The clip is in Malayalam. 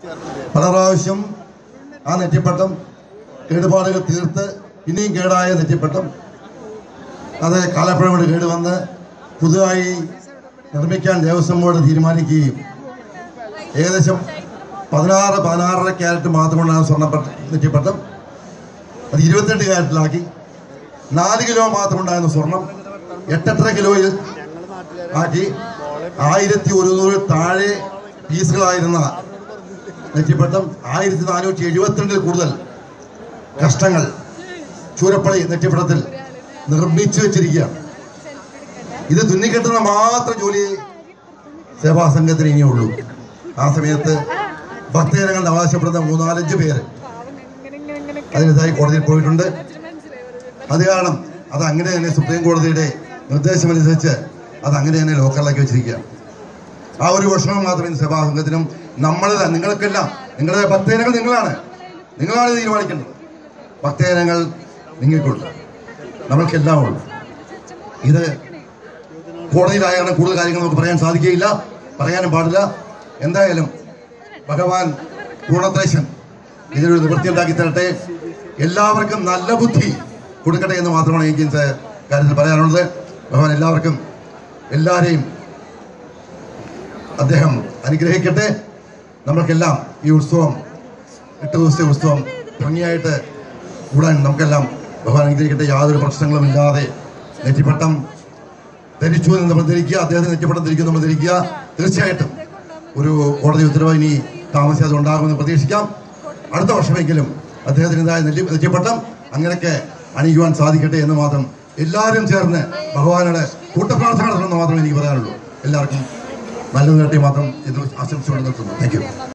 പല പ്രാവശ്യം ആ നെറ്റിപ്പട്ടം കേടുപാടുകൾ തീർത്ത് ഇനിയും കേടായ നെറ്റിപ്പട്ടം അത് കാലപ്പഴം കൊണ്ട് കേടുവന്ന് പുതുതായി നിർമ്മിക്കാൻ ദേവസ്വം ബോർഡ് തീരുമാനിക്കുകയും ഏകദേശം പതിനാറ് പതിനാറര ക്യാരറ്റ് മാത്രമുണ്ടാകുന്ന സ്വർണ്ണപ്പട്ട നെറ്റിപ്പട്ടം അത് ഇരുപത്തിരണ്ട് ക്യാരറ്റിലാക്കി നാല് കിലോ മാത്രമുണ്ടായിരുന്ന സ്വർണം എട്ടെട്ടര കിലോയിൽ ആക്കി ആയിരത്തി ഒരുന്നൂറ് താഴെ പീസുകളായിരുന്ന നെറ്റിപ്പട്ടം ആയിരത്തി നാനൂറ്റി എഴുപത്തിരണ്ടിൽ കൂടുതൽ കഷ്ടങ്ങൾ ചൂരപ്പള്ളി നെറ്റിപ്പട്ടത്തിൽ നിർമ്മിച്ചു വെച്ചിരിക്കുകയാണ് ഇത് തുന്നിക്കെട്ടുന്ന മാത്രം ജോലി സേവാ സംഘത്തിന് ഇനിയുള്ളൂ ആ സമയത്ത് ഭക്തജനങ്ങൾ ആവശ്യപ്പെടുന്ന മൂന്നാലഞ്ച് പേര് അതിനെതിരായി കോടതിയിൽ പോയിട്ടുണ്ട് അത് കാരണം അത് അങ്ങനെ തന്നെ സുപ്രീം കോടതിയുടെ നിർദ്ദേശമനുസരിച്ച് അത് അങ്ങനെ തന്നെ ലോക്കറിലാക്കി വെച്ചിരിക്കുകയാണ് ആ ഒരു വിഷമം മാത്രമേ സഭാ സംഘത്തിനും നമ്മൾ നിങ്ങൾക്കെല്ലാം നിങ്ങളുടെ ഭക്തജനങ്ങൾ നിങ്ങളാണ് നിങ്ങളാണ് ഇത് തീരുമാനിക്കേണ്ടത് ഭക്തജനങ്ങൾ നിങ്ങൾക്കുണ്ട് നമ്മൾക്കെല്ലാം ഉള്ളു ഇത് കോടതിയിലായാണ് കൂടുതൽ കാര്യങ്ങൾ നമുക്ക് പറയാൻ സാധിക്കുകയില്ല പറയാനും പാടില്ല എന്തായാലും ഭഗവാൻ പൂർണ്ണത്രേശൻ ഇതിനൊരു നിവൃത്തി ഉണ്ടാക്കി തരട്ടെ എല്ലാവർക്കും നല്ല ബുദ്ധി കൊടുക്കട്ടെ എന്ന് മാത്രമാണ് എനിക്ക് ഇന്നത്തെ കാര്യത്തിൽ പറയാനുള്ളത് ഭഗവാൻ എല്ലാവർക്കും എല്ലാവരെയും അദ്ദേഹം അനുഗ്രഹിക്കട്ടെ നമ്മൾക്കെല്ലാം ഈ ഉത്സവം എട്ട് ദിവസത്തെ ഉത്സവം ഭംഗിയായിട്ട് കൂടാൻ നമുക്കെല്ലാം ഭഗവാൻ അനുഗ്രഹിക്കട്ടെ യാതൊരു പ്രശ്നങ്ങളും ഇല്ലാതെ നെറ്റിപ്പട്ടം ധരിച്ചു എന്ന് നമ്മൾ ധരിക്കുക അദ്ദേഹത്തിന് നെറ്റിപ്പട്ടം ധരിക്കും നമ്മൾ ധരിക്കുക തീർച്ചയായിട്ടും ഒരു കോടതി ഉത്തരവ് ഇനി താമസിയാതെ ഉണ്ടാകുമെന്ന് പ്രതീക്ഷിക്കാം അടുത്ത വർഷമെങ്കിലും അദ്ദേഹത്തിൻ്റെതായ നെറ്റി നെറ്റിപ്പട്ടം അങ്ങനെയൊക്കെ അണിയുവാൻ സാധിക്കട്ടെ എന്ന് മാത്രം എല്ലാവരും ചേർന്ന് ഭഗവാനോട് കൂട്ടപ്രാർത്ഥന നടത്തണമെന്ന് മാത്രമേ എനിക്ക് പറയാനുള്ളൂ എല്ലാവർക്കും നല്ലത് കേട്ടി മാത്രം ഇത് ആശംസിച്ചുകൊണ്ട് നിർത്തുന്നു താങ്ക് യു